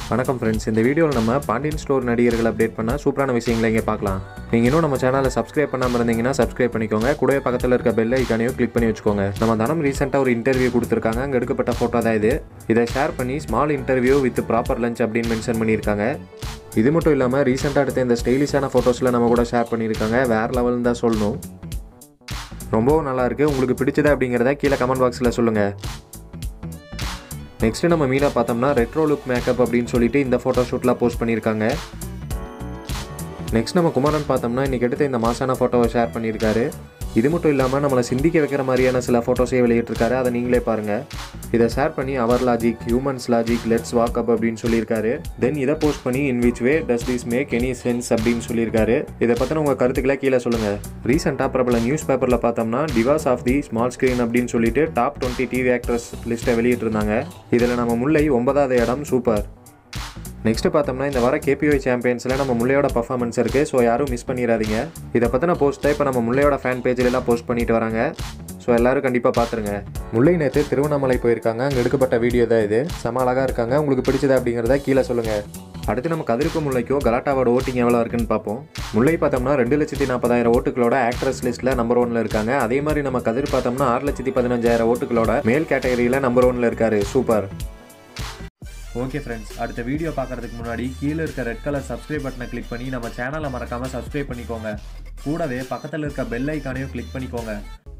வணக்கம் ஃப்ரெண்ட்ஸ் இந்த வீடியோவில் நம்ம பாண்டியன் ஸ்டோர் நடிகர்கள் அப்டேட் பண்ண சூப்பரான விஷயங்களை இங்கே பார்க்கலாம் நீங்கள் இன்னும் நம்ம சேனலை சப்ஸ்கிரைப் பண்ணாமல் இருந்தீங்கன்னா சப்ஸ்கிரைப் பண்ணிக்கோங்க கூடவே பக்கத்தில் இருக்க பெல் ஐக்கானையும் கிளிக் பண்ணி வச்சுக்கோங்க நம்ம தனம் ரீசெண்டாக ஒரு இன்டர்வியூ கொடுத்துருக்காங்க அங்கே எடுக்கப்பட்ட ஃபோட்டோ தான் இது இதை ஷேர் பண்ணி small interview with proper lunch அப்படின்னு மென்ஷன் பண்ணியிருக்காங்க இது மட்டும் இல்லாமல் ரீசெண்டாக எடுத்த இந்த ஸ்டைலிஷான ஃபோட்டோஸில் நம்ம கூட ஷேர் பண்ணியிருக்காங்க வேறு லெவல்னு தான் சொல்லணும் ரொம்பவும் நல்லா இருக்கு உங்களுக்கு பிடிச்சதா அப்படிங்கிறத கீழே கமெண்ட் பாக்ஸில் சொல்லுங்கள் நெக்ஸ்ட் நம்ம மீனா பார்த்தோம்னா ரெட்ரோ லுக் மேக்கப் அப்படின்னு சொல்லிட்டு இந்த ஃபோட்டோ ஷூட்லாம் போஸ்ட் பண்ணியிருக்காங்க நெக்ஸ்ட் நம்ம குமரன் பார்த்தோம்னா இன்னைக்கு எடுத்த இந்த மாசான ஃபோட்டோவை ஷேர் பண்ணியிருக்காரு இது மட்டும் இல்லாமல் நம்மளை சிந்திக்க வைக்கிற மாதிரியான சில ஃபோட்டோஸே வெளியிட்டிருக்காரு அதை நீங்களே பாருங்கள் இதை ஷேர் பண்ணி அவர் logic humans logic let's walk up அப்படின்னு சொல்லியிருக்காரு தென் இதை போஸ்ட் பண்ணி in which way does this make any sense அப்படின்னு சொல்லியிருக்காரு இதை பற்றின உங்கள் கருத்துக்களை கீழே சொல்லுங்கள் ரீசெண்டாக பிரபல நியூஸ் பேப்பரில் பார்த்தோம்னா divas of the small screen அப்படின்னு சொல்லிட்டு டாப் டுவெண்ட்டி டிவி ஆக்ட்ரஸ் லிஸ்ட்டை வெளியிட்டிருந்தாங்க இதில் நம்ம முல்லை ஒன்பதாவது இடம் சூப்பர் நெக்ஸ்ட் பார்த்தோம்னா இந்த வர கேபிஒய் சாம்பியன்ஸில் நம்ம முல்லையோட பர்ஃபார்மன்ஸ் இருக்குது ஸோ யாரும் மிஸ் பண்ணிடாதீங்க இதை பற்றின போஸ்ட்டை இப்போ நம்ம முல்லையோட ஃபேன் பேஜிலலாம் போஸ்ட் பண்ணிட்டு வராங்க ஸோ எல்லாரும் கண்டிப்பாக பார்த்துருங்க முல்லை நேற்று திருவண்ணாமலை போயிருக்காங்க அங்கே எடுக்கப்பட்ட வீடியோ தான் இது செம அழகாக இருக்காங்க உங்களுக்கு பிடிச்சது அப்படிங்கிறத கீழே சொல்லுங்கள் அடுத்து நம்ம கதிர்ப்பு முல்லைக்கும் கலாட்டாவோட ஓட்டிங் எவ்வளோ இருக்குன்னு பார்ப்போம் முல்லை பார்த்தோம்னா ரெண்டு லட்சத்தி நாற்பதாயிரம் ஓட்டுகளோட ஆக்ட்ரஸ் லிஸ்ட்டில் நம்பர் ஒன்ல இருக்காங்க அதே மாதிரி நம்ம கதிர் பார்த்தோம்னா ஆறு லட்சத்தி பதினஞ்சாயிரம் ஓட்டுகளோட மேல் கேட்டகரியில் நம்பர் ஒன்ல இருக்காரு சூப்பர் ஓகே ஃப்ரெண்ட்ஸ் அடுத்த வீடியோ பார்க்கறதுக்கு முன்னாடி கீழே இருக்க ரெட் கலர் சப்ஸ்கிரைப் பட்டனை கிளிக் பண்ணி நம்ம சேனலை மறக்காமல் சப்ஸ்கிரைப் பண்ணிக்கோங்க கூடவே பக்கத்தில் இருக்க பெல் ஐக்கானையும் கிளிக் பண்ணிக்கோங்க